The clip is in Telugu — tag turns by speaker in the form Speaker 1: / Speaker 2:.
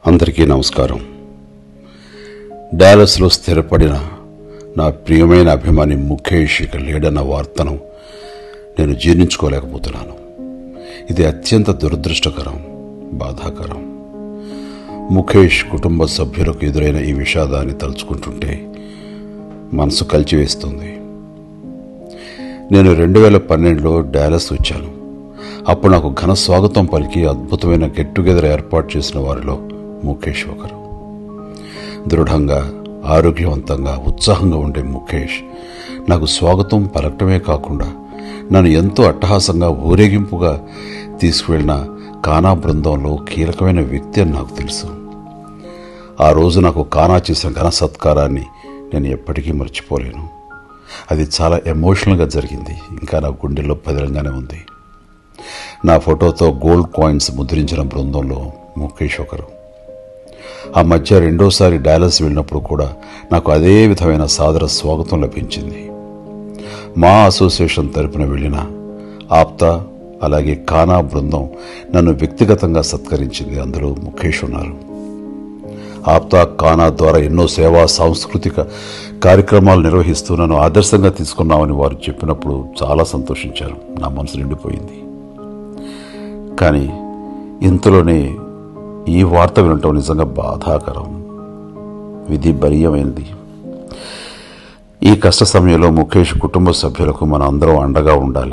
Speaker 1: అందరికీ నమస్కారం డాలస్లో స్థిరపడిన నా ప్రియమైన అభిమాని ముఖేష్ ఇక లేడన్న వార్తను నేను జీర్ణించుకోలేకపోతున్నాను ఇది అత్యంత దురదృష్టకరం బాధాకరం ముఖేష్ కుటుంబ సభ్యులకు ఎదురైన ఈ విషాదాన్ని తలుచుకుంటుంటే మనసు కలిచివేస్తుంది నేను రెండు వేల పన్నెండులో డాలస్ వచ్చాను అప్పుడు నాకు ఘన స్వాగతం పలికి అద్భుతమైన గెట్ టుగెదర్ ఏర్పాటు చేసిన వారిలో ముఖేష్ ఒకరు దృఢంగా ఆరోగ్యవంతంగా ఉత్సాహంగా ఉండే ముఖేష్ నాకు స్వాగతం పలకటమే కాకుండా నన్ను ఎంతో అట్టహాసంగా ఊరేగింపుగా తీసుకువెళ్ళిన కానా బృందంలో కీలకమైన వ్యక్తి అని నాకు తెలుసు ఆ రోజు నాకు కానా చేసిన ఘన సత్కారాన్ని నేను ఎప్పటికీ మర్చిపోలేను అది చాలా ఎమోషనల్గా జరిగింది ఇంకా నా గుండెల్లో పదిలంగానే ఉంది నా ఫోటోతో గోల్డ్ కాయిన్స్ ముద్రించిన బృందంలో ముఖేష్ ఒకరు ఆ మధ్య రెండోసారి డాలస్ వెళ్ళినప్పుడు కూడా నాకు అదే విధమైన సాదర స్వాగతం లభించింది మా అసోసియేషన్ తరపున వెళ్ళిన ఆప్తా అలాగే కానా బృందం నన్ను వ్యక్తిగతంగా సత్కరించింది అందులో ముఖేష్ ఉన్నారు ఆప్తా కానా ద్వారా ఎన్నో సేవా సాంస్కృతిక కార్యక్రమాలు నిర్వహిస్తూ నన్ను ఆదర్శంగా తీసుకున్నామని వారు చెప్పినప్పుడు చాలా సంతోషించాను నా మనసు నిండిపోయింది కానీ ఇంతలోనే ఈ వార్త వినటం నిజంగా బాధాకరం విధి బలీయమైనది ఈ కష్ట సమయంలో ముఖేష్ కుటుంబ సభ్యులకు మన అందరం అండగా ఉండాలి